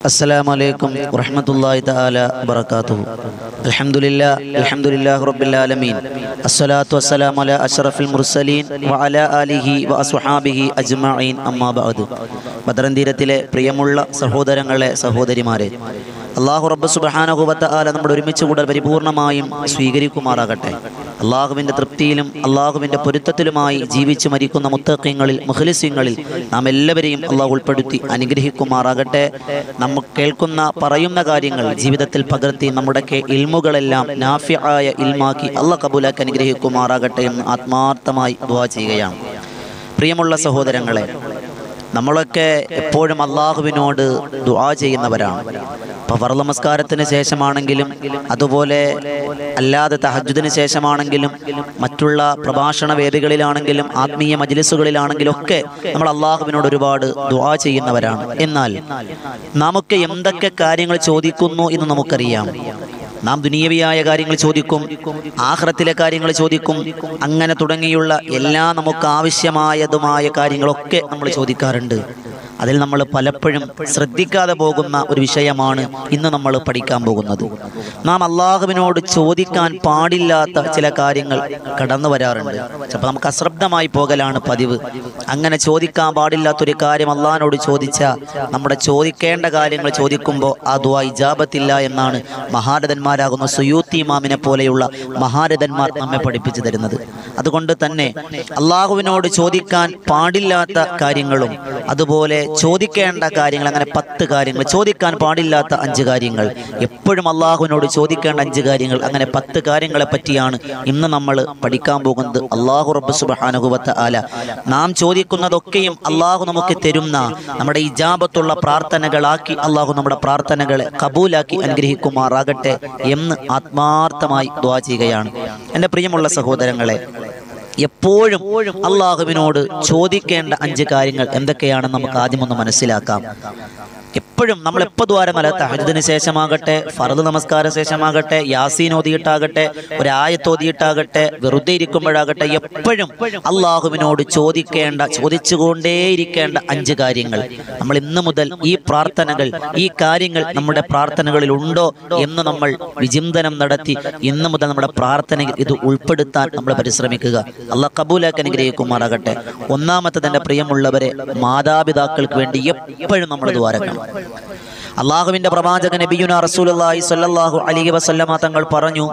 السلام عليكم ورحمة الله تعالى وبركاته الحمد لله الحمد لله رب العالمين الصلاة والسلام على أشرف المرسلين وعلى آله وأصحابه أجمعين أما بعد ബദറന്തീരത്തിലെ പ്രിയമുള്ള സഹോദരങ്ങളെ സഹോദരിമാരെ അള്ളാഹു റബ്ബ് സുബഹാനഹുബത്ത ആല നമ്മുടെ ഒരുമിച്ച് കൂടൽ പരിപൂർണമായും സ്വീകരിക്കുമാറാകട്ടെ അള്ളാഹുവിൻ്റെ തൃപ്തിയിലും അള്ളാഹുവിൻ്റെ പൊരുത്തത്തിലുമായി ജീവിച്ചു മരിക്കുന്ന മുത്തക്കങ്ങളിൽ മുഖലിസ്യങ്ങളിൽ നാം എല്ലാവരെയും അള്ളാഹു ഉൾപ്പെടുത്തി അനുഗ്രഹിക്കുമാറാകട്ടെ നമ്മൾ കേൾക്കുന്ന പറയുന്ന കാര്യങ്ങൾ ജീവിതത്തിൽ പകർത്തി നമ്മുടെ ഇൽമുകളെല്ലാം നാഫ്യായ ഇൽമാക്കി അള്ളാഹ് കബൂലാക്കി അനുഗ്രഹിക്കുമാറാകട്ടെ എന്ന് ആത്മാർത്ഥമായി ദുവാ ചെയ്യുകയാണ് പ്രിയമുള്ള സഹോദരങ്ങളെ നമ്മളൊക്കെ എപ്പോഴും അള്ളാഹുവിനോട് ദുആ ചെയ്യുന്നവരാണ് ഇപ്പൊ ഫർള് നമസ്കാരത്തിന് ശേഷമാണെങ്കിലും അതുപോലെ അല്ലാതെ തഹജുദിന് ശേഷമാണെങ്കിലും മറ്റുള്ള പ്രഭാഷണ വേദികളിലാണെങ്കിലും ആത്മീയ മജ്ലിസുകളിലാണെങ്കിലും ഒക്കെ നമ്മൾ അള്ളാഹുവിനോട് ഒരുപാട് ദുആ ചെയ്യുന്നവരാണ് എന്നാൽ നമുക്ക് എന്തൊക്കെ കാര്യങ്ങൾ ചോദിക്കുന്നു എന്ന് നമുക്കറിയാം നാം ദുനീയവിയായ കാര്യങ്ങൾ ചോദിക്കും ആഹ്റത്തിലെ കാര്യങ്ങൾ ചോദിക്കും അങ്ങനെ തുടങ്ങിയുള്ള എല്ലാ നമുക്ക് ആവശ്യമായതുമായ കാര്യങ്ങളൊക്കെ നമ്മൾ ചോദിക്കാറുണ്ട് അതിൽ നമ്മൾ പലപ്പോഴും ശ്രദ്ധിക്കാതെ പോകുന്ന ഒരു വിഷയമാണ് ഇന്ന് നമ്മൾ പഠിക്കാൻ പോകുന്നത് നാം അള്ളാഹുവിനോട് ചോദിക്കാൻ പാടില്ലാത്ത ചില കാര്യങ്ങൾ കടന്നു വരാറുണ്ട് ചിലപ്പോൾ നമുക്ക് അശ്രദ്ധമായി പോകലാണ് പതിവ് അങ്ങനെ ചോദിക്കാൻ പാടില്ലാത്തൊരു കാര്യം അള്ളാഹിനോട് ചോദിച്ചാൽ നമ്മുടെ ചോദിക്കേണ്ട കാര്യങ്ങൾ ചോദിക്കുമ്പോൾ ആ ദുആ ഇജാബത്തില്ല എന്നാണ് മഹാരഥന്മാരാകുന്ന സുയൂത്തി ഇമാമിനെ പോലെയുള്ള മഹാരഥന്മാർ നമ്മെ പഠിപ്പിച്ചു തരുന്നത് അതുകൊണ്ട് തന്നെ അള്ളാഹുവിനോട് ചോദിക്കാൻ പാടില്ലാത്ത കാര്യങ്ങളും അതുപോലെ ചോദിക്കേണ്ട കാര്യങ്ങൾ അങ്ങനെ പത്ത് കാര്യങ്ങൾ ചോദിക്കാൻ പാടില്ലാത്ത അഞ്ച് കാര്യങ്ങൾ എപ്പോഴും അള്ളാഹുവിനോട് ചോദിക്കേണ്ട അഞ്ച് കാര്യങ്ങൾ അങ്ങനെ പത്ത് കാര്യങ്ങളെ പറ്റിയാണ് ഇന്ന് നമ്മൾ പഠിക്കാൻ പോകുന്നത് അള്ളാഹു റബ്ബ് സുബാനുഭവത്ത് ആല നാം ചോദിക്കുന്നതൊക്കെയും അള്ളാഹു നമുക്ക് തരുന്ന നമ്മുടെ ഇജാബത്തുള്ള പ്രാർത്ഥനകളാക്കി അള്ളാഹു നമ്മുടെ പ്രാർത്ഥനകളെ കബൂലാക്കി അനുഗ്രഹിക്കുമാറാകട്ടെ എന്ന് ആത്മാർത്ഥമായി ദ്വാ ചെയ്യുകയാണ് എൻ്റെ പ്രിയമുള്ള സഹോദരങ്ങളെ എപ്പോഴും അള്ളാഹുവിനോട് ചോദിക്കേണ്ട അഞ്ച് കാര്യങ്ങൾ എന്തൊക്കെയാണെന്ന് നമുക്ക് ആദ്യം ഒന്ന് മനസ്സിലാക്കാം എപ്പോഴും നമ്മൾ എപ്പോൾ ദ്വാരമല്ല തഹജുദിന് ശേഷമാകട്ടെ ഫറദ് നമസ്കാര ശേഷമാകട്ടെ യാസീൻ ഓതിയിട്ടാകട്ടെ ഒരായത്ത് ഓതിയിട്ടാകട്ടെ വെറുതെ ഇരിക്കുമ്പോഴാകട്ടെ എപ്പോഴും അള്ളാഹുവിനോട് ചോദിക്കേണ്ട ചോദിച്ചുകൊണ്ടേയിരിക്കേണ്ട അഞ്ച് കാര്യങ്ങൾ നമ്മൾ ഇന്ന് മുതൽ ഈ പ്രാർത്ഥനകൾ ഈ കാര്യങ്ങൾ നമ്മുടെ പ്രാർത്ഥനകളിൽ ഉണ്ടോ എന്ന് നമ്മൾ വിചിന്തനം നടത്തി ഇന്ന് മുതൽ നമ്മുടെ പ്രാർത്ഥനയിൽ ഇത് ഉൾപ്പെടുത്താൻ നമ്മൾ പരിശ്രമിക്കുക അള്ളാഹ് കബൂലാക്കി അനുഗ്രഹിക്കുമാറാകട്ടെ ഒന്നാമത്തെ തന്നെ പ്രിയമുള്ളവരെ മാതാപിതാക്കൾക്ക് വേണ്ടി എപ്പോഴും നമ്മൾ ദ്വാരക്കണം അള്ളാഹുവിന്റെ പ്രവാചകൻ നബിയുന റസൂലുള്ളാഹി സ്വല്ലല്ലാഹു അലൈഹി വസല്ലമ തങ്ങൾ പറഞ്ഞു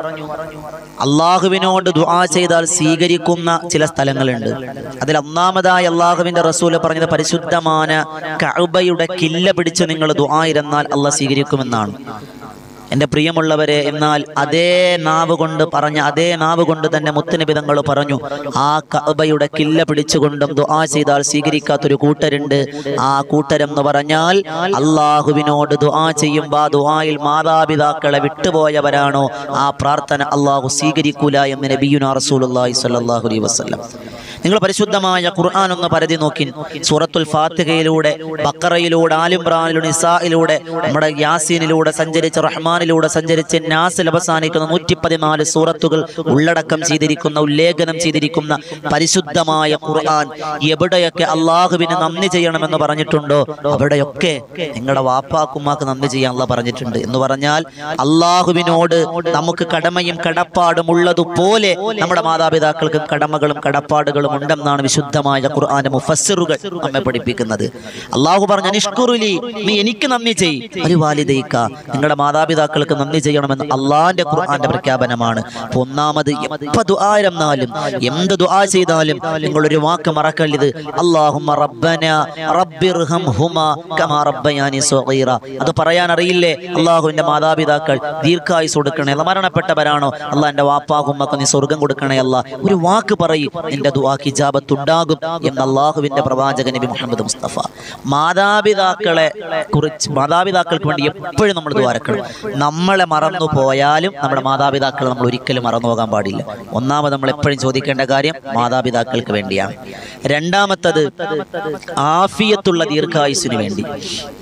അള്ളാഹുവിനോട് ദുആ ചെയ്താൽ സ്വീകരിക്കുന്ന ചില സ്ഥലങ്ങളുണ്ട് അതിൽ ഒന്നാമതായി അള്ളാഹുവിന്റെ റസൂൽ പറഞ്ഞത് പരിശുദ്ധമായ കഅബയുടെ കില്ല പിടിച്ച് നിങ്ങൾ ദുആ ഇരുന്നാൽ അള്ളാഹ് സ്വീകരിക്കുമെന്നാണ് എൻ്റെ പ്രിയമുള്ളവരെ എന്നാൽ അതേ നാവ് കൊണ്ട് പറഞ്ഞ അതേ നാവ് കൊണ്ട് തന്നെ മുത്തനിബിതങ്ങൾ പറഞ്ഞു ആ കഅബയുടെ കില്ല പിടിച്ചുകൊണ്ടും ദുആ ചെയ്താൽ സ്വീകരിക്കാത്തൊരു കൂട്ടരുണ്ട് ആ കൂട്ടരം എന്ന് പറഞ്ഞാൽ അള്ളാഹുവിനോട് ദുആ ചെയ്യുമ്പോൾ ആ ദുആയിൽ മാതാപിതാക്കളെ വിട്ടുപോയവരാണോ ആ പ്രാർത്ഥന അള്ളാഹു സ്വീകരിക്കൂല എന്ന് നബിയുന റസൂലുള്ളാഹി സ്വല്ലല്ലാഹു അലൈഹി വസല്ലം നിങ്ങൾ പരിശുദ്ധമായ ഖുർആൻ ഒന്ന് പരതി നോക്കി സൂറത്തുൽ ഫാത്തിഹയിലൂടെ ബക്കറയിലൂടെ ആലിംബ്രാനിലൂടെ നിസായിലൂടെ നമ്മുടെ യാസീനിലൂടെ സഞ്ചരിച്ച റഹ്മാനിലൂടെ സഞ്ചരിച്ച് നാസിൽ അവസാനിക്കുന്ന നൂറ്റി പതിനാല് സൂറത്തുകൾ ഉള്ളടക്കം ചെയ്തിരിക്കുന്ന ഉല്ലേഖനം ചെയ്തിരിക്കുന്ന പരിശുദ്ധമായ ഖുർആൻ എവിടെയൊക്കെ അള്ളാഹുവിന് നന്ദി ചെയ്യണമെന്ന് പറഞ്ഞിട്ടുണ്ടോ അവിടെയൊക്കെ നിങ്ങളുടെ വാപ്പാക്കുമ്മാക്ക് നന്ദി ചെയ്യാൻ അള്ളാഹ് പറഞ്ഞിട്ടുണ്ട് എന്ന് പറഞ്ഞാൽ അള്ളാഹുവിനോട് നമുക്ക് കടമയും കടപ്പാടും ഉള്ളതുപോലെ നമ്മുടെ മാതാപിതാക്കൾക്ക് കടമകളും കടപ്പാടുകളും ഉണ്ടെന്നാണ് വിശുദ്ധമായ ഖുർആന്റെ മുഫസ്സിറുകൾ നമ്മെ പഠിപ്പിക്കുന്നത് അള്ളാഹു പറഞ്ഞ നിഷ്കുറുലി നീ എനിക്ക് നന്ദി ചെയ് ഒരു വാലിദയിക്ക നിങ്ങളുടെ മാതാപിതാക്കൾക്ക് നന്ദി ചെയ്യണമെന്ന് അള്ളാന്റെ ഖുർആന്റെ പ്രഖ്യാപനമാണ് അപ്പൊ ഒന്നാമത് എപ്പ ദുആയിരുന്നാലും എന്ത് ദുആ ചെയ്താലും നിങ്ങൾ ഒരു വാക്ക് മറക്കരുത് അല്ലാഹുമ്മ റബ്ബന റബ്ബിർഹംഹുമാ കമാ റബ്ബയാനി സ്വഗീറ അത് പറയാൻ അറിയില്ലേ അള്ളാഹുവിന്റെ മാതാപിതാക്കൾ ദീർഘായുസ് കൊടുക്കണേ അല്ല മരണപ്പെട്ടവരാണോ അള്ളാഹിന്റെ വാപ്പാകുമ്മക്ക് നീ സ്വർഗം കൊടുക്കണേ അല്ല ഒരു വാക്ക് പറയും നിന്റെ ദുആക്ക് ഇജാബത്ത് ഉണ്ടാകും എന്ന് അള്ളാഹുവിന്റെ പ്രവാചകൻ നബി മുഹമ്മദ് മുസ്തഫ മാതാപിതാക്കളെ കുറിച്ച് മാതാപിതാക്കൾക്ക് വേണ്ടി എപ്പോഴും നമ്മൾ ദ്വാരക്കണം നമ്മളെ മറന്നു പോയാലും നമ്മുടെ മാതാപിതാക്കളെ നമ്മൾ ഒരിക്കലും മറന്നു പോകാൻ പാടില്ല ഒന്നാമത് നമ്മൾ എപ്പോഴും ചോദിക്കേണ്ട കാര്യം മാതാപിതാക്കൾക്ക് വേണ്ടിയാണ് രണ്ടാമത്തത് ആഫിയത്തുള്ള ദീർഘായുസിന് വേണ്ടി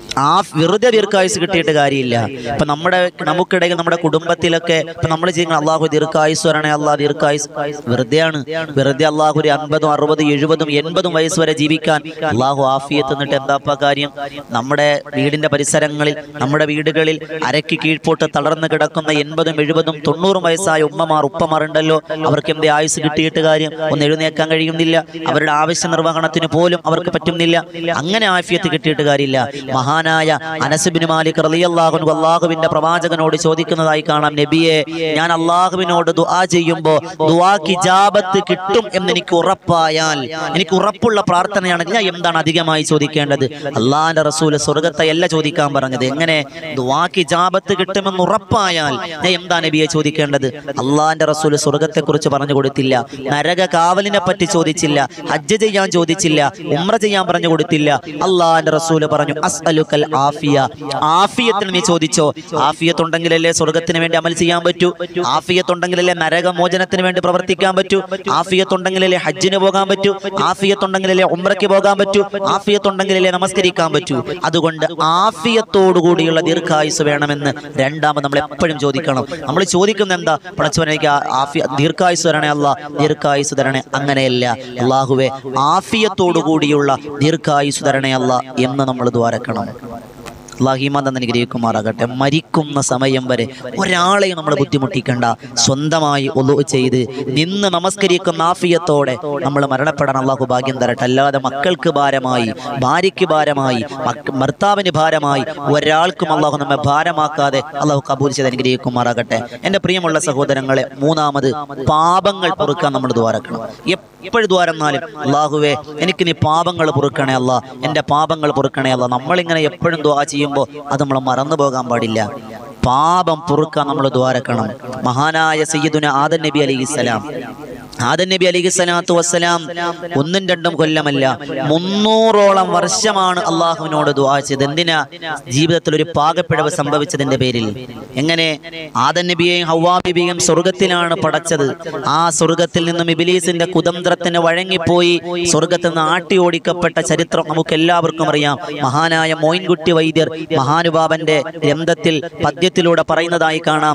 ആ വെറുതെ ദീർഘായുസ് കിട്ടിയിട്ട് കാര്യമില്ല ഇപ്പൊ നമ്മുടെ നമുക്കിടയിൽ നമ്മുടെ കുടുംബത്തിലൊക്കെ ഇപ്പൊ നമ്മൾ ചെയ്യുന്ന അള്ളാഹു ദീർഘായുസ് വരണേ അള്ളാഹ് ദീർഘായുസ് വെറുതെയാണ് വെറുതെ അള്ളാഹു ഒരു അൻപതും അറുപതും എഴുപതും എൺപതും വയസ്സ് വരെ ജീവിക്കാൻ അള്ളാഹു ആഫിയത്ത് എന്നിട്ട് എന്താപ്പ കാര്യം നമ്മുടെ വീടിന്റെ പരിസരങ്ങളിൽ നമ്മുടെ വീടുകളിൽ അരക്ക് കീഴ്പോട്ട് തളർന്നു കിടക്കുന്ന എൺപതും എഴുപതും തൊണ്ണൂറും വയസ്സായ ഉമ്മമാർ ഉപ്പമാർ ഉണ്ടല്ലോ അവർക്ക് എന്തേ ആയുസ് കിട്ടിയിട്ട് കാര്യം ഒന്ന് എഴുന്നേക്കാൻ കഴിയുന്നില്ല അവരുടെ ആവശ്യ നിർവഹണത്തിന് പോലും അവർക്ക് പറ്റുന്നില്ല അങ്ങനെ ആഫിയത്ത് കിട്ടിയിട്ട് കാര്യമില്ല മഹാനായ അനസുബിന് മാലിക് റളിയല്ലാഹു അൻഹു അള്ളാഹുവിന്റെ പ്രവാചകനോട് ചോദിക്കുന്നതായി കാണാം നബിയെ ഞാൻ അള്ളാഹുവിനോട് ദുആ ചെയ്യുമ്പോൾ ദുആക്ക് ഇജാബത്ത് കിട്ടും എന്ന് എനിക്ക് ഉറപ്പായാൽ എനിക്ക് ഉറപ്പുള്ള പ്രാർത്ഥനയാണെങ്കിൽ ഞാൻ എന്താണ് അധികമായി ചോദിക്കേണ്ടത് അള്ളാഹിന്റെ റസൂല് സ്വർഗത്തെ അല്ല ചോദിക്കാൻ പറഞ്ഞത് എങ്ങനെ ദുആക്ക് ഇജാബത്ത് കിട്ടുമെന്ന് ഉറപ്പായാൽ ഞാൻ എന്താ നബിയെ ചോദിക്കേണ്ടത് അള്ളാഹിന്റെ റസൂല് സ്വർഗത്തെ കുറിച്ച് പറഞ്ഞു കൊടുത്തില്ല നരക കാവലിനെ പറ്റി ചോദിച്ചില്ല ഹജ്ജ് ചെയ്യാൻ ചോദിച്ചില്ല ഉമ്ര ചെയ്യാൻ പറഞ്ഞു കൊടുത്തില്ല അള്ളാഹിന്റെ റസൂല് പറഞ്ഞു അസ്അലുക്കൽ ആഫിയ ആഫിയത്തിന് നീ ചോദിച്ചോ ആഫിയത്ത് ഉണ്ടെങ്കിലല്ലേ സ്വർഗത്തിന് വേണ്ടി അമൽ ചെയ്യാൻ പറ്റൂ ആഫിയത്ത് ഉണ്ടെങ്കിലല്ലേ നരകമോചനത്തിന് വേണ്ടി പ്രവർത്തിക്കാൻ പറ്റൂ ആഫിയത്ത് ഉണ്ടെങ്കിലല്ലേ ഹജ്ജിന് പോകാൻ പറ്റൂ ആഫിയത്ത് ഉണ്ടെങ്കിലല്ലേ ഉമ്രയ്ക്ക് പോകാൻ പറ്റൂ ആഫിയത്ത് ഉണ്ടെങ്കിലല്ലേ നമസ്കരിക്കാൻ പറ്റൂ അതുകൊണ്ട് ആഫിയത്തോടു കൂടിയുള്ള ദീർഘായുസ് വേണമെന്ന് രണ്ടാമത് നമ്മൾ എപ്പോഴും ചോദിക്കണം നമ്മൾ ചോദിക്കുന്ന എന്താ പടച്ചവനേക്ക് ആഫിയ ദീർഘായുസ് തരണേ അല്ല ദീർഘായുസ് തരണേ അങ്ങനെയല്ല അള്ളാഹുവെ ആഫിയത്തോടു കൂടിയുള്ള ദീർഘായുസ് തരണേ അല്ല എന്ന് നമ്മൾ ദ്വാരക്കണം അള്ളാഹിമാൻ തന്നെ അനുഗ്രഹിക്കുമാറാകട്ടെ മരിക്കുന്ന സമയം വരെ ഒരാളെയും നമ്മൾ ബുദ്ധിമുട്ടിക്കണ്ട സ്വന്തമായി ഒലു ചെയ്ത് നിന്ന് നമസ്കരിക്കുന്ന ആഫിയത്തോടെ നമ്മൾ മരണപ്പെടാൻ അള്ളാഹു ഭാഗ്യം തരട്ടെ അല്ലാതെ മക്കൾക്ക് ഭാരമായി ഭാര്യയ്ക്ക് ഭാരമായി മക്ക- ഭർത്താവിന് ഭാരമായി ഒരാൾക്കും അള്ളാഹു നമ്മെ ഭാരമാക്കാതെ അള്ളാഹു കബൂൽ ചെയ്ത് അനുഗ്രഹിക്കുമാറാകട്ടെ എൻ്റെ പ്രിയമുള്ള സഹോദരങ്ങളെ മൂന്നാമത് പാപങ്ങൾ പൊറുക്കാൻ നമ്മൾ ദ്വാരക്കണം എപ്പോഴും ദ്വാരന്നാലും അള്ളാഹുവേ എനിക്ക് നീ പാപങ്ങൾ പൊറുക്കണേ അല്ല എൻ്റെ പാപങ്ങൾ പൊറുക്കണേ അല്ല നമ്മളിങ്ങനെ എപ്പോഴും ദ്വാ ചെയ്യുമ്പോൾ അത് നമ്മൾ മറന്നു പോകാൻ പാടില്ല പാപം പൊറുക്കാൻ നമ്മൾ ദ്വാരക്കണം മഹാനായ സയ്യിദുന ആദൻ നബി അലൈഹിസ്സലാം ആദൻ നബി അലൈഹി സ്വലാത്തു വസ്സലാം ഒന്നും രണ്ടും കൊല്ലമല്ല മുന്നൂറോളം വർഷമാണ് അള്ളാഹുവിനോട് ദുആ ചെയ്തത് എന്തിനാ ജീവിതത്തിൽ ഒരു പാകപ്പിഴവ് സംഭവിച്ചതിന്റെ പേരിൽ എങ്ങനെ ആദൻ നബിയെയും ഹൗവാ ബിബിയും സ്വർഗത്തിലാണ് പടച്ചത് ആ സ്വർഗത്തിൽ നിന്നും ഇബിലീസിന്റെ കുതന്ത്രത്തിന് വഴങ്ങിപ്പോയി സ്വർഗത്തിൽ നിന്ന് ആട്ടി ഓടിക്കപ്പെട്ട ചരിത്രം നമുക്ക് എല്ലാവർക്കും അറിയാം മഹാനായ മോയിൻകുട്ടി വൈദ്യർ മഹാനുഭാവന്റെ ഗ്രന്ഥത്തിൽ പദ്യത്തിലൂടെ പറയുന്നതായി കാണാം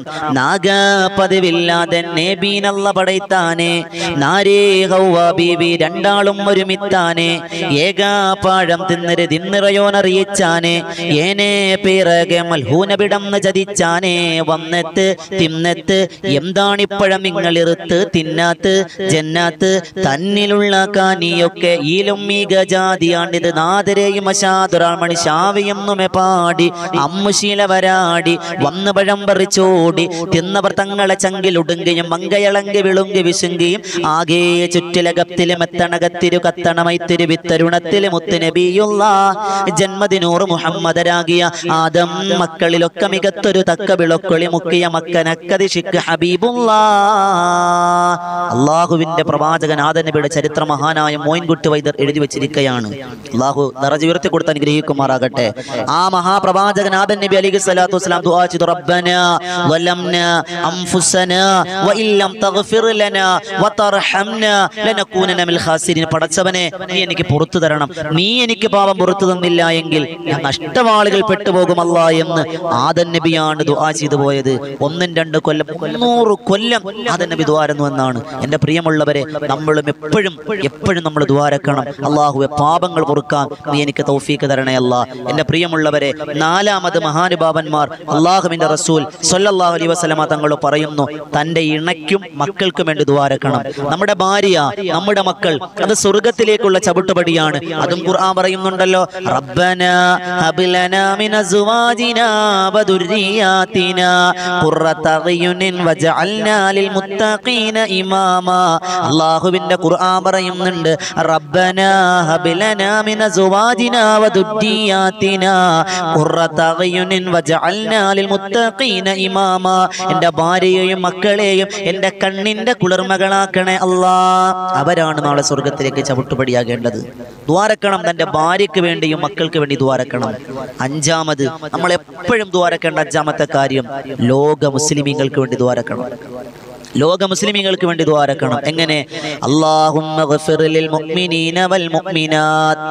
നാഗപതിവില്ലാതെ നേബീനല്ല പടൈത്താനെ നാരേ ഹൗവ ബീവി രണ്ടാളും ഒരുമിത്താനെ ഏകാപാഴം തിന്നര് തിന്നിറയോനറിയിച്ചാനെ ഏനെ പിറകെ മൽഹൂനപിടന്ന് ചതിച്ചാനെ വന്നെത്ത് തിന്നെത്ത് എന്താണിപ്പഴം നിങ്ങളിറുത്ത് തിന്നാത്ത് ജന്നാത്ത് തന്നിലുള്ള കാനിയൊക്കെ ഈലും മികജാതിയാണ്ടിത് നാദരെയും അശാതുറാമണി ശാവിയെന്നുമെ പാടി അമ്മുശീല വരാടി വന്ന് പഴം പറിച്ചോടി തിന്നവർ തങ്ങളെ ചങ്കിലുടുങ്കയും മങ്കയളങ്കി വിളുങ്കി വിശുങ്കിയും ആകെ ചുറ്റിലകത്തിലും എത്തണകത്തിരു കത്തണമൈത്തിരു വിത്തരുണത്തില് മുത്തുനബിയുള്ള ജന്മദിനൂറ് മുഹമ്മദരാകിയ ആദം മക്കളിലൊക്കെ മികത്തൊരു തക്ക വിളക്കൊളി മുക്കിയ മക്കനക്കതി ഷിക്ക് ഹബീബുള്ള അള്ളാഹുവിന്റെ പ്രവാചകൻ ആദൻ നബിയുടെ ചരിത്ര മഹാനായ മോയിൻകുട്ടി വൈദ്യർ എഴുതി വെച്ചിരിക്കുകയാണ് അള്ളാഹു നിറജ ഉയർത്തി കൊടുത്ത് അനുഗ്രഹിക്കുമാറാകട്ടെ ആ മഹാപ്രവാചകൻ ആദൻ നബി അലൈഹി സ്വലാത്തു വസ്സലാം ദുആ ചെയ്തു റബ്ബന വലംന അൻഫുസന വഇല്ലം തഗ്ഫിർ ലന വതർഹംന ലനകൂനന മിൽ ഖാസിരിൻ പടച്ചവനെ നീ എനിക്ക് പുറത്തു തരണം നീ എനിക്ക് പാപം പുറത്തു തന്നില്ല എങ്കിൽ ഞാൻ നഷ്ടവാളികൾ പെട്ടുപോകും അല്ല എന്ന് ആദൻ നബിയാണ് ദുആ ചെയ്തു പോയത് ഒന്നും രണ്ട് കൊല്ലം നൂറ് കൊല്ലം ആദൻ നബി ദ്വാരുന്നു എന്നാണ് എൻ്റെ പ്രിയമുള്ളവരെ നമ്മളും എപ്പോഴും എപ്പോഴും നമ്മൾ ദ്വാരക്കണം അള്ളാഹുവെ പാപങ്ങൾ പൊറുക്കാൻ നീ എനിക്ക് തൗഫീക്ക് തരണേ അല്ല എൻ്റെ പ്രിയമുള്ളവരെ നാലാമത് മഹാനുഭാവന്മാർ അള്ളാഹുവിൻ്റെ റസൂൽ സല്ലല്ലാഹു അലൈഹി വസല്ലമ തങ്ങൾ പറയുന്നു തൻ്റെ ഇണയ്ക്കും മക്കൾക്കും വേണ്ടി ദ്വാരക്കണം നമ്മുടെ ഭാര്യ നമ്മുടെ മക്കൾ അത് സ്വർഗത്തിലേക്കുള്ള ചവിട്ടുപടിയാണ് അതും ഖുർആൻ പറയുന്നുണ്ടല്ലോ റബ്ബന ഹബ്ലന മിൻ അസ്വാജിനാ വദുർരിയാതിനാ ഖുർറത അയ്യുനിൻ വജഅൽനാ ലിൽ മുത്തഖീന ഇമാമാ അല്ലാഹുവിന്റെ ഖുർആൻ പറയുന്നുണ്ട് റബ്ബന ഹബ്ലന മിൻ അസ്വാജിനാ വദുർരിയാതിനാ ഖുർറത അയ്യുനിൻ വജഅൽനാ ലിൽ മുത്തഖീന ഇമാമാ എൻ്റെ ഭാര്യയെയും മക്കളെയും എൻ്റെ കണ്ണിൻ്റെ കുളിർമകളാക്കണേ അല്ലാ അവരാണ് നാളെ സ്വർഗത്തിലേക്ക് ചവിട്ടുപടിയാകേണ്ടത് ദ്വാരക്കണം തൻ്റെ ഭാര്യയ്ക്ക് വേണ്ടിയും മക്കൾക്ക് വേണ്ടി ദ്വാരക്കണം അഞ്ചാമത് നമ്മൾ എപ്പോഴും ദ്വാരക്കേണ്ട അഞ്ചാമത്തെ കാര്യം ലോക മുസ്ലിമീങ്ങൾക്ക് വേണ്ടി ദ്വാരക്കണം ലോക മുസ്ലിമീങ്ങൾക്ക് വേണ്ടി ദ്വാരക്കണം എങ്ങനെ അല്ലാഹുമ്മ ഗഫിർ ലിൽ മുഅ്മിനീന വൽ മുഅ്മിനാത്ത്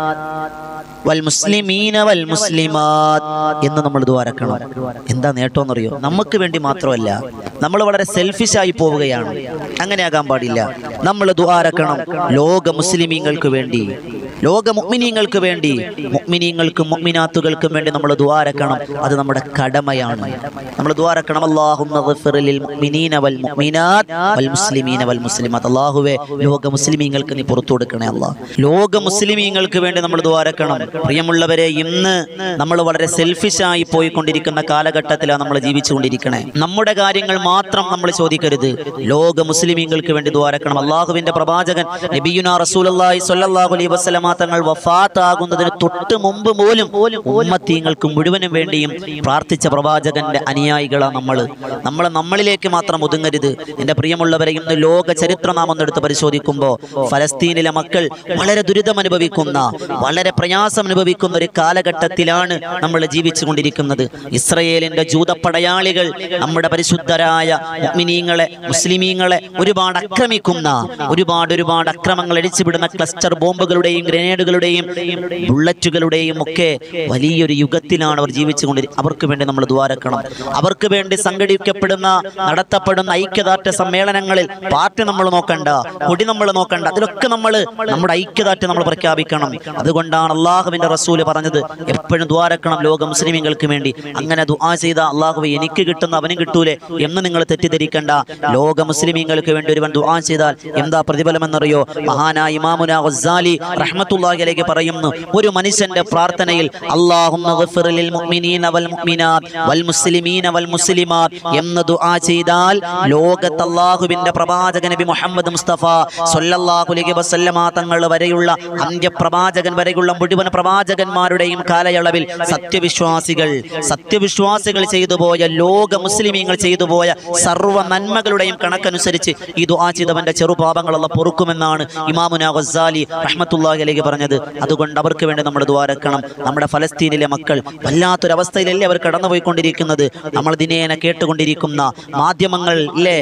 വൽ മുസ്ലിമീന വൽ മുസ്ലിമാത്ത് എന്ന് നമ്മൾ ദ്വാരക്കണം എന്താ നേട്ടമെന്നറിയോ നമുക്ക് വേണ്ടി മാത്രമല്ല നമ്മൾ വളരെ സെൽഫിഷ് ആയി പോവുകയാണ് അങ്ങനെയാകാൻ പാടില്ല നമ്മൾ ദ്വാരക്കണം ലോക മുസ്ലിമീങ്ങൾക്ക് വേണ്ടി ലോക മുഅ്മിനീങ്ങൾക്ക് വേണ്ടി മുഅ്മിനീങ്ങൾക്കും മുഅ്മിനാത്തുകൾക്കും വേണ്ടി നമ്മൾ ദ്വാരക്കണം അത് നമ്മുടെ കടമയാണ് നമ്മൾ ദ്വാരക്കണം അല്ലാഹുമ്മ ഗഫിർ ലിൽ മുഅ്മിനീന വൽ മുഅ്മിനാത്ത് വൽ മുസ്ലിമീന വൽ മുസ്ലിമാത്ത് അല്ലാഹുവേ ലോക മുസ്ലിമീങ്ങൾക്ക് നീ പുറത്തു കൊടുക്കണേ അല്ലാഹ് ലോക മുസ്ലിമീങ്ങൾക്ക് വേണ്ടി നമ്മൾ ദ്വാരക്കണം പ്രിയമുള്ളവരെ ഇന്ന് നമ്മൾ വളരെ സെൽഫിഷ് ആയി പോയിക്കൊണ്ടിരിക്കുന്ന കാലഘട്ടത്തിലാണ് നമ്മൾ ജീവിച്ചുകൊണ്ടിരിക്കണേ നമ്മുടെ കാര്യങ്ങൾ മാത്രം നമ്മൾ ചോദിക്കരുത് ലോക മുസ്ലിമീങ്ങൾക്ക് വേണ്ടി ദ്വാരക്കണം അള്ളാഹുവിന്റെ പ്രവാചകൻ നബിയുന റസൂലുള്ളാഹി സ്വല്ലല്ലാഹു അലൈഹി വസല്ലമ തങ്ങൾ വഫാത്താകുന്നതിന് തൊട്ട് മുമ്പ് പോലും ഉമ്മത്തീങ്ങൾക്ക് മുഴുവനും വേണ്ടിയും പ്രാർത്ഥിച്ച പ്രവാചകന്റെ അനുയായികളാണ് നമ്മൾ നമ്മൾ നമ്മളിലേക്ക് മാത്രം ഒതുങ്ങരുത് എൻ്റെ പ്രിയമുള്ളവരെ ഇന്ന് ലോക ചരിത്രം നാം ഒന്നെടുത്ത് പരിശോധിക്കുമ്പോൾ ഫലസ്തീനിലെ മക്കൾ വളരെ ദുരിതം അനുഭവിക്കുന്ന വളരെ പ്രയാസം അനുഭവിക്കുന്ന ഒരു കാലഘട്ടത്തിലാണ് നമ്മൾ ജീവിച്ചു കൊണ്ടിരിക്കുന്നത് ഇസ്രയേലിന്റെ ജൂതപ്പടയാളികൾ നമ്മുടെ പരിശുദ്ധരായ മുഅ്മിനീങ്ങളെ മുസ്ലിമീങ്ങളെ ഒരുപാട് ആക്രമിക്കുന്ന ഒരുപാട് ഒരുപാട് അക്രമങ്ങൾ അടിച്ചുവിടുന്ന ക്ലസ്റ്റർ ബോംബുകളുടെയും ഗ്രനേഡുകളുടെയും ബുള്ളറ്റുകളുടെയും ഒക്കെ വലിയൊരു യുഗത്തിലാണ് അവർ ജീവിച്ചുകൊണ്ടിരിക്കുന്നത് അവർക്ക് വേണ്ടി നമ്മൾ ദ്വാരക്കണം അവർക്ക് വേണ്ടി സംഘടിപ്പിക്കപ്പെടുന്ന നടത്തപ്പെടുന്ന ഐക്യദാർഢ്യ സമ്മേളനങ്ങളിൽ പാർട്ടി നമ്മൾ നോക്കണ്ട കൊടി നമ്മൾ നോക്കണ്ട അതിലൊക്കെ നമ്മൾ നമ്മുടെ ഐക്യദാർഢ്യം നമ്മൾ പ്രഖ്യാപിക്കണം അതുകൊണ്ടാണ് അള്ളാഹുവിന്റെ റസൂല് പറഞ്ഞത് എപ്പോഴും ദ്വാരക്കണം ലോക മുസ്ലിമീങ്ങൾക്ക് വേണ്ടി അങ്ങനെ ദുആ ചെയ്ത അള്ളാഹുവെ എനിക്ക് കിട്ടുന്ന അവന് കിട്ടൂലേ എന്ന് നിങ്ങൾ തെറ്റിദ്ധരിക്കണ്ട ലോക മുസ്ലിമീങ്ങൾക്ക് വേണ്ടി ഒരുവൻ ദുആ ചെയ്താൽ എന്താ പ്രതിഫലം എന്നറിയോ മഹാനായ ഇമാമുന ഗസ്സാലി റഹ്മത്തുള്ളാഹി അലൈഹി പറയുന്നു ഒരു മനുഷ്യന്റെ പ്രാർത്ഥനയിൽ അല്ലാഹുമ്മ ഗഫിർ ലിൽ മുഅ്മിനീന വൽ മുഅ്മിനാത്ത് വൽ മുസ്ലിമീന വൽ മുസ്ലിമാത്ത് എന്ന് ദുആ ചെയ്താൽ ലോകത്ത് അല്ലാഹുവിന്റെ പ്രവാചക നബി മുഹമ്മദ് മുസ്തഫ സ്വല്ലല്ലാഹു അലൈഹി വസല്ലമ തങ്ങൾ വരെയുള്ള അന്ത്യപ്രവാചകൻ വരെയുള്ള മുഴുവൻ പ്രവാചകന്മാരുടെയും കാലയളവിൽ സത്യവിശ്വാസികൾ സത്യവിശ്വാസികൾ ചെയ്തു പോയ ലോക മുസ്ലിമീങ്ങൾ ചെയ്തു പോയ സർവ്വ നന്മകളുടെയും കണക്കനുസരിച്ച് ഈ ദുആ ചെയ്തവന്റെ ചെറുപാപങ്ങളെല്ലാം പൊറുക്കുമെന്നാണ് ഇമാമുന ഗസ്സാലി റഹ്മത്തുള്ളാഹി അലൈഹി പറഞ്ഞത് അതുകൊണ്ട് അവർക്ക് വേണ്ടി നമ്മൾ ദ്വാരക്കണം നമ്മുടെ ഫലസ്തീനിലെ മക്കൾ വല്ലാത്തൊരവസ്ഥയിലല്ലേ അവർ കടന്നുപോയിക്കൊണ്ടിരിക്കുന്നത് നമ്മൾ ദിനേന കേട്ടുകൊണ്ടിരിക്കുന്ന മാധ്യമങ്ങൾ ഇല്ലേ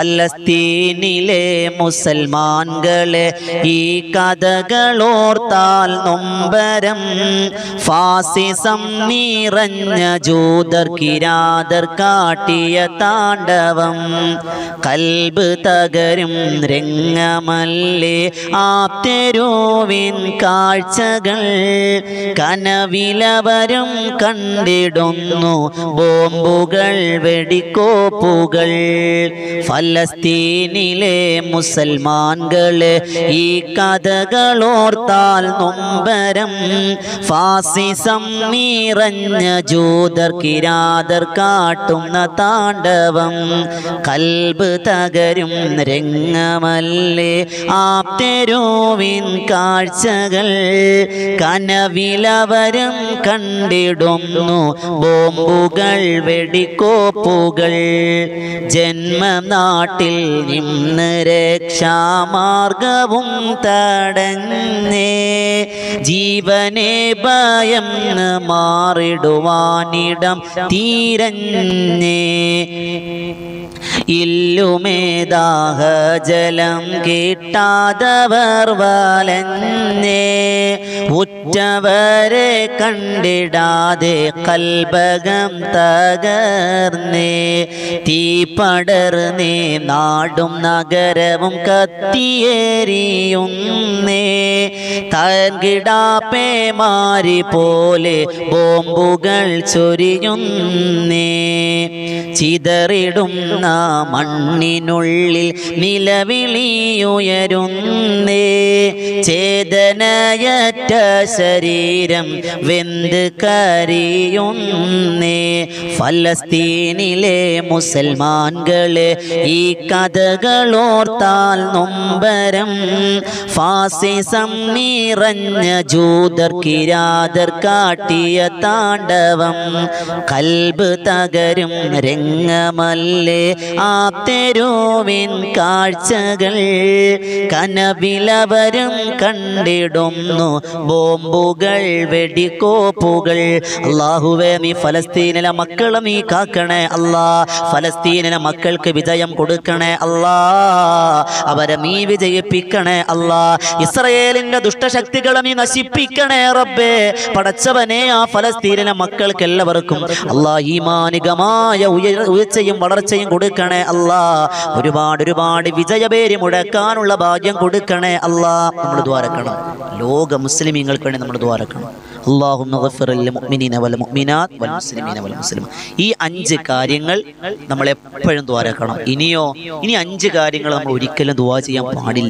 ഫലസ്തീനിലെ മുസൽമാൻകളെ ഈ കഥകളോർത്താൽ നൊമ്പരം ഫാസിസം നിറഞ്ഞ ജൂതർ കിരാതർ കാട്ടിയ താണ്ഡവം കൽബ് തകരും രംഗമല്ലേ ആപ്തരൂവിൻ കാഴ്ചകൾ കനവിലവരും കണ്ടിടുന്നു ബോംബുകൾ വെടിക്കോപ്പുകൾ ഫലസ്തീനിലെ മുസൽമാൻകള് ഈ കഥകളോർത്താൽ നൊമ്പരം ഫാസിസം നിറഞ്ഞ ജൂതർ കിരാതർ കാട്ടുന്ന താണ്ഡവം കൽബ് തകരും രംഗമല്ലേ ആപ്തരൂവിൻ കാഴ്ചകൾ കനവിലവരും കണ്ടിടുന്നു ബോംബുകൾ വെടിക്കോപ്പുകൾ ജന്മനാട്ടിൽ നിന്ന് രക്ഷാമാർഗവും തടഞ്ഞേ ജീവനെ ഭയം മാറിടുവാനിടം തീരഞ്ഞേ ഇല്ലുമേദാഹജലം കിട്ടാതവർ വലഞ്ഞേ ഉറ്റവരെ കണ്ടിടാതെ കൽബകം തകർന്നേ തീ പടർന്നേ നാടും നഗരവും കത്തിയേറിയുന്നേ തകിടാപ്പേ മാരി പോലെ ബോംബുകൾ ചൊരിയുന്നേ ചിതറിടുന്ന മണ്ണിനുള്ളിൽ നിലവിളിയുയരുന്നേ ചേതനയറ്റ ശരീരം വെന്ത് കരിയുന്നേ ഫലസ്തീനിലെ മുസൽമാൻകളെ ഈ കഥകളോർത്താൽ നൊമ്പരം ഫാസിസം നിറഞ്ഞ ജൂതർ കിരാതർ കാട്ടിയ താണ്ഡവം കൽബ് തകരും രംഗമല്ലേ ആപ്തരൂവിൻ കാഴ്ചകൾ കനവിലവരും കണ്ടിടുന്നു ബോംബുകൾ വെടിക്കോപ്പുകൾ അള്ളാഹുവേ നീ ഫലസ്തീനിലെ മക്കളെ നീ കാക്കണേ അല്ലാ ഫലസ്തീനിലെ മക്കൾക്ക് വിജയം കൊടുക്കണേ അല്ലാ അവരെ നീ വിജയിപ്പിക്കണേ അല്ലാ ഇസ്രയേലിന്റെ ദുഷ്ടശക്തികളെ നീ നശിപ്പിക്കണേ റബ്ബേ പടച്ചവനെ ആ ഫലസ്തീനിലെ മക്കൾക്ക് എല്ലാവർക്കും അല്ലാ ഈമാനികമായ ഉയ- ഉയർച്ചയും വളർച്ചയും കൊടുക്കണേ അല്ലാ ഒരുപാട് ഒരുപാട് വിജയപേരി മുഴക്കാനുള്ള ഭാഗ്യം കൊടുക്കണേ അല്ലാ നമ്മൾ ദ്വാരക്കണം ലോക മുസ്ലിമീങ്ങൾക്ക് വേണ്ടി നമ്മൾ ദ്വാരക്കണം അള്ളാഹുമ്മ ഗഫിർ ലിൽ മുഅ്മിനീന വൽ മുഅ്മിനാത്ത് വൽ മുസ്ലിമീന വൽ മുസ്ലിം ഈ അഞ്ച് കാര്യങ്ങൾ നമ്മൾ എപ്പോഴും ദ്വാരക്കണം ഇനിയോ ഇനി അഞ്ച് കാര്യങ്ങൾ നമ്മൾ ഒരിക്കലും ദുആ ചെയ്യാൻ പാടില്ല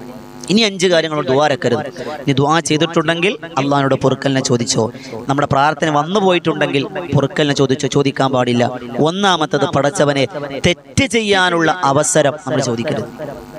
ഇനി അഞ്ച് കാര്യങ്ങൾ ദ്വാരക്കരുത് ഇനി ദ്വാ ചെയ്തിട്ടുണ്ടെങ്കിൽ അള്ളഹാനോട് പൊറുക്കലിനെ ചോദിച്ചോ നമ്മുടെ പ്രാർത്ഥന വന്നു പോയിട്ടുണ്ടെങ്കിൽ പൊറുക്കലിനെ ചോദിച്ചോ ചോദിക്കാൻ പാടില്ല ഒന്നാമത്തത് പടച്ചവനെ തെറ്റ് ചെയ്യാനുള്ള അവസരം നമ്മൾ ചോദിക്കരുത്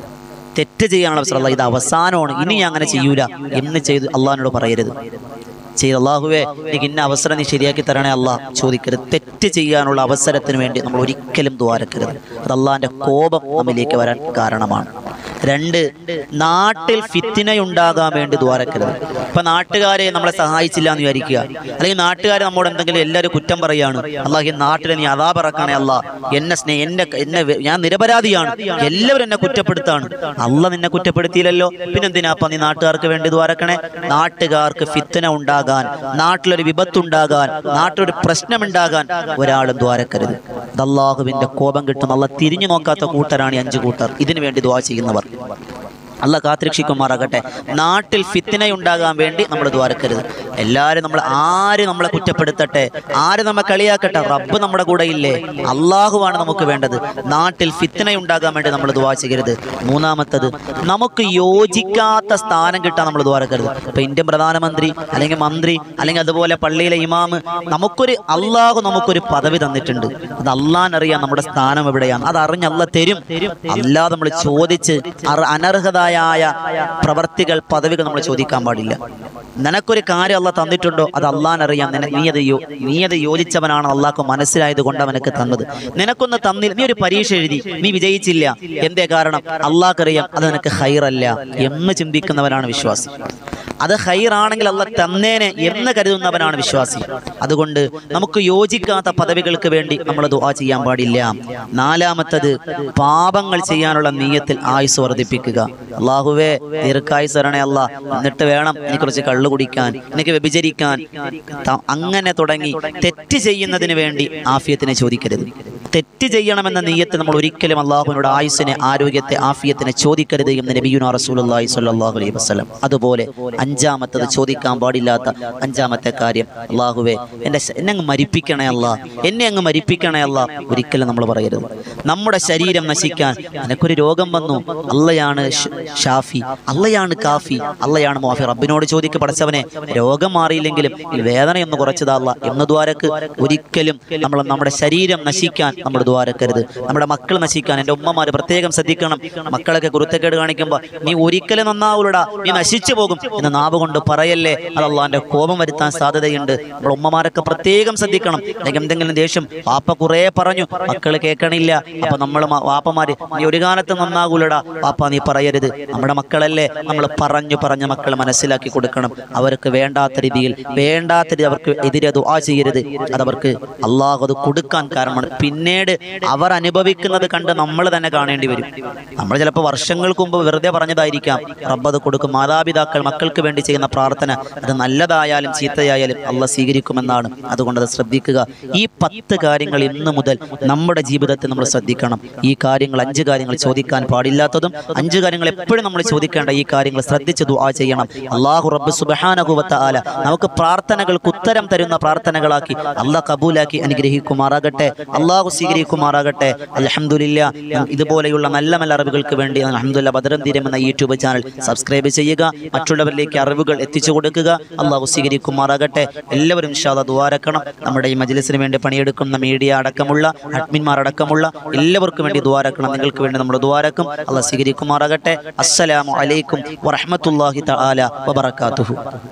തെറ്റ് ചെയ്യാനുള്ള അവസരം അല്ല ഇത് അവസാനമാണ് ഇനി ഞാൻ അങ്ങനെ ചെയ്യൂല എന്ന് ചെയ്ത് അള്ളഹാനോട് പറയരുത് ചെയ്ത് അള്ളാഹുവേ എനിക്ക് ഇന്ന അവസരം നീ ശരിയാക്കി തരണേ അല്ല ചോദിക്കരുത് തെറ്റ് ചെയ്യാനുള്ള അവസരത്തിന് വേണ്ടി നമ്മൾ ഒരിക്കലും ദ്വാരക്കരുത് അത് അള്ളാഹിന്റെ കോപം നമ്മിലേക്ക് വരാൻ കാരണമാണ് രണ്ട് നാട്ടിൽ ഫിത്തിനയുണ്ടാകാൻ വേണ്ടി ദ്വാരക്കരുത് ഇപ്പൊ നാട്ടുകാരെ നമ്മളെ സഹായിച്ചില്ല എന്ന് വിചാരിക്കുക അല്ലെങ്കിൽ നാട്ടുകാരെ നമ്മോട് എന്തെങ്കിലും എല്ലാവരും കുറ്റം പറയാണ് അള്ളാഹ് ഈ നാട്ടിലെ നീ അതാ പറക്കണേ അല്ല എന്നെ സ്നേ എന്നെ എന്നെ വെ- ഞാൻ നിരപരാധിയാണ് എല്ലാവരും എന്നെ കുറ്റപ്പെടുത്താണ് അല്ല നിന്നെ കുറ്റപ്പെടുത്തിയില്ലല്ലോ പിന്നെന്തിനാപ്പ നീ നാട്ടുകാർക്ക് വേണ്ടി ദ്വാരക്കണേ നാട്ടുകാർക്ക് ഫിത്തന ഉണ്ടാകാൻ നാട്ടിലൊരു വിപത്തുണ്ടാകാൻ നാട്ടിലൊരു പ്രശ്നമുണ്ടാകാൻ ഒരാളും ദ്വാരക്കരുത് ഇത് അള്ളാഹുവിന്റെ കോപം കിട്ടും അല്ല തിരിഞ്ഞു നോക്കാത്ത കൂട്ടരാണ് ഈ അഞ്ചു കൂട്ടർ ഇതിനു വേണ്ടി ദ്വാ ചെയ്യുന്നവർ അല്ല കാത്തിരക്ഷിക്കുമാറാകട്ടെ നാട്ടിൽ ഫിത്തിനയുണ്ടാകാൻ വേണ്ടി നമ്മൾ ദ്വാരക്കരുത് എല്ലാവരും നമ്മൾ ആര് നമ്മളെ കുറ്റപ്പെടുത്തട്ടെ ആര് നമ്മെ കളിയാക്കട്ടെ റബ്ബ് നമ്മുടെ കൂടെ ഇല്ലേ അള്ളാഹുവാണ് നമുക്ക് വേണ്ടത് നാട്ടിൽ ഫിത്തിനയുണ്ടാകാൻ വേണ്ടി നമ്മൾ ദ്വാ ചെയ്യരുത് മൂന്നാമത്തത് നമുക്ക് യോജിക്കാത്ത സ്ഥാനം കിട്ടാൻ നമ്മൾ ദ്വാരക്കരുത് ഇപ്പൊ ഇന്ത്യൻ പ്രധാനമന്ത്രി അല്ലെങ്കിൽ മന്ത്രി അല്ലെങ്കിൽ അതുപോലെ പള്ളിയിലെ ഇമാമ് നമുക്കൊരു അള്ളാഹു നമുക്കൊരു പദവി തന്നിട്ടുണ്ട് അത് അള്ളാഹിനറിയാം നമ്മുടെ സ്ഥാനം എവിടെയാണ് അത് അറിഞ്ഞ് അല്ല തരും അല്ലാതെ നമ്മൾ ചോദിച്ച് അർ- അനർഹതായ പ്രവർത്തികൾ പദവികൾ നമ്മൾ ചോദിക്കാൻ പാടില്ല നിനക്കൊരു കാര്യം അല്ല തന്നിട്ടുണ്ടോ അത് അള്ളാഹിനറിയാം നിന- നീ അത് യോ- നീ അത് യോജിച്ചവനാണ് അള്ളാഹ്ക്ക് മനസ്സിലായത് കൊണ്ട് അവനക്ക് തന്നത് നിനക്കൊന്ന് തന്നില്ല നീ ഒരു പരീക്ഷ എഴുതി നീ വിജയിച്ചില്ല എന്തേ കാരണം അള്ളാഹ്ക്കറിയാം അത് നിനക്ക് ഹൈറല്ല എന്ന് ചിന്തിക്കുന്നവനാണ് വിശ്വാസി അത് ഹൈറാണെങ്കിൽ അല്ല തന്നേനെ എന്ന് കരുതുന്നവനാണ് വിശ്വാസി അതുകൊണ്ട് നമുക്ക് യോജിക്കാത്ത പദവികൾക്ക് വേണ്ടി നമ്മൾ ദുആ ചെയ്യാൻ പാടില്ല നാലാമത്തത് പാപങ്ങൾ ചെയ്യാനുള്ള നീയത്തിൽ ആയുസ് വർദ്ധിപ്പിക്കുക അള്ളാഹുവേ ദീർഘായുസ് തരണേ അല്ല എന്നിട്ട് വേണം എനിക്ക് കുറച്ച് കള്ളു കുടിക്കാൻ എനിക്ക് വ്യഭിചരിക്കാൻ ത- അങ്ങനെ തുടങ്ങി തെറ്റ് ചെയ്യുന്നതിന് വേണ്ടി ആഫിയത്തിനെ ചോദിക്കരുത് തെറ്റ് ചെയ്യണമെന്ന നീയത്ത് നമ്മൾ ഒരിക്കലും അള്ളാഹുവിനോട് ആയുസിനെ ആരോഗ്യത്തെ ആഫിയത്തിനെ ചോദിക്കരുത് എന്ന് നബിയുന റസൂലുള്ളാഹി സ്വല്ലല്ലാഹു അലൈഹി വസല്ലം അതുപോലെ അഞ്ചാമത്തത് ചോദിക്കാൻ പാടില്ലാത്ത അഞ്ചാമത്തെ കാര്യം അള്ളാഹുവേ എൻ്റെ ശ- എന്നെ അങ്ങ് മരിപ്പിക്കണേ അല്ല എന്നെ അങ്ങ് മരിപ്പിക്കണേ അല്ല ഒരിക്കലും നമ്മൾ പറയരുത് നമ്മുടെ ശരീരം നശിക്കാൻ നിനക്കൊരു രോഗം വന്നു അള്ളയാണ് ഷ- ഷാഫി അള്ളയാണ് കാഫി അള്ളയാണ് മോഫി റബ്ബിനോട് ചോദിക്ക് പടച്ചവനെ രോഗം മാറിയില്ലെങ്കിലും ഈ വേദനയൊന്ന് കുറച്ചതല്ല എന്ന ദ്വാരക്ക് ഒരിക്കലും നമ്മൾ നമ്മുടെ ശരീരം നശിക്കാൻ നമ്മൾ ദ്വാരക്കരുത് നമ്മുടെ മക്കൾ നശിക്കാൻ എൻ്റെ ഉമ്മമാര് പ്രത്യേകം ശ്രദ്ധിക്കണം മക്കളൊക്കെ കുരുത്തക്കേട് കാണിക്കുമ്പോൾ നീ ഒരിക്കലും നന്നാവൂലടാ നീ നശിച്ചു പോകും എന്ന് നാവ് കൊണ്ട് പറയല്ലേ അത് അള്ളാന്റെ കോപം വരുത്താൻ സാധ്യതയുണ്ട് നമ്മുടെ ഉമ്മമാരൊക്കെ പ്രത്യേകം ശ്രദ്ധിക്കണം അല്ലെങ്കിൽ എന്തെങ്കിലും ദേഷ്യം വാപ്പ കുറേ പറഞ്ഞു മക്കൾ കേൾക്കണില്ല അപ്പൊ നമ്മൾ വാപ്പമാര് നീ ഒരു കാലത്ത് നന്നാകൂലടാ വാപ്പ നീ പറയരുത് നമ്മുടെ മക്കളല്ലേ നമ്മൾ പറഞ്ഞു പറഞ്ഞ മക്കൾ മനസ്സിലാക്കി കൊടുക്കണം അവർക്ക് വേണ്ടാത്ത രീതിയിൽ വേണ്ടാത്ത രീതി അവർക്ക് എതിരെ ദുആ ചെയ്യരുത് അതവർക്ക് അള്ളാഹു അത് കൊടുക്കാൻ കാരണമാണ് പിന്നീട് അവർ അനുഭവിക്കുന്നത് കണ്ട് നമ്മൾ തന്നെ കാണേണ്ടി വരും നമ്മൾ ചിലപ്പോൾ വർഷങ്ങൾക്ക് മുമ്പ് വെറുതെ പറഞ്ഞതായിരിക്കാം റബ്ബ് അത് കൊടുക്കും മാതാപിതാക്കൾ മക്കൾക്ക് വേണ്ടി ചെയ്യുന്ന പ്രാർത്ഥന അത് നല്ലതായാലും ചീത്തയായാലും അല്ല സ്വീകരിക്കുമെന്നാണ് അതുകൊണ്ട് അത് ശ്രദ്ധിക്കുക ഈ പത്ത് കാര്യങ്ങൾ ഇന്ന് മുതൽ നമ്മുടെ ജീവിതത്തിൽ നമ്മൾ ശ്രദ്ധിക്കണം ഈ കാര്യങ്ങൾ അഞ്ച് കാര്യങ്ങൾ ചോദിക്കാൻ പാടില്ലാത്തതും അഞ്ച് കാര്യങ്ങൾ എപ്പോഴും നമ്മൾ ചോദിക്കേണ്ട ഈ കാര്യങ്ങൾ ശ്രദ്ധിച്ച് ദുആ ചെയ്യണം അള്ളാഹു റബ്ബ് സുബഹാനകുവത്ത ആല നമുക്ക് പ്രാർത്ഥനകൾക്ക് ഉത്തരം തരുന്ന പ്രാർത്ഥനകളാക്കി അള്ളാഹ് കബൂലാക്കി അനുഗ്രഹിക്കുമാറാകട്ടെ അള്ളാഹു സ്വീകരിക്കുമാറാകട്ടെ അലഹമുല്ല ഇതുപോലെയുള്ള നല്ല നല്ല അറിവുകൾക്ക് വേണ്ടി അലഹമുല്ല ബദരം തീരം എന്ന യൂട്യൂബ് ചാനൽ സബ്സ്ക്രൈബ് ചെയ്യുക മറ്റുള്ളവരിലേക്ക് അറിവുകൾ എത്തിച്ചു കൊടുക്കുക അള്ളാഹു സ്വീകരിക്കുമാറാകട്ടെ എല്ലാവരും ഇൻഷാല്ല ദ്വാരക്കണം നമ്മുടെ ഈ മജ്ലിസിന് വേണ്ടി പണിയെടുക്കുന്ന മീഡിയ അടക്കമുള്ള അഡ്മിന്മാർ അടക്കമുള്ള എല്ലാവർക്കും വേണ്ടി ദ്വാരക്കണം നിങ്ങൾക്ക് വേണ്ടി നമ്മൾ ദ്വാരക്കും അള്ളാഹ് സ്വീകരിക്കുമാറാകട്ടെ അസ്സലാമു അലൈക്കും വറഹ്മത്തുള്ളാഹി തആല വബറകാതുഹു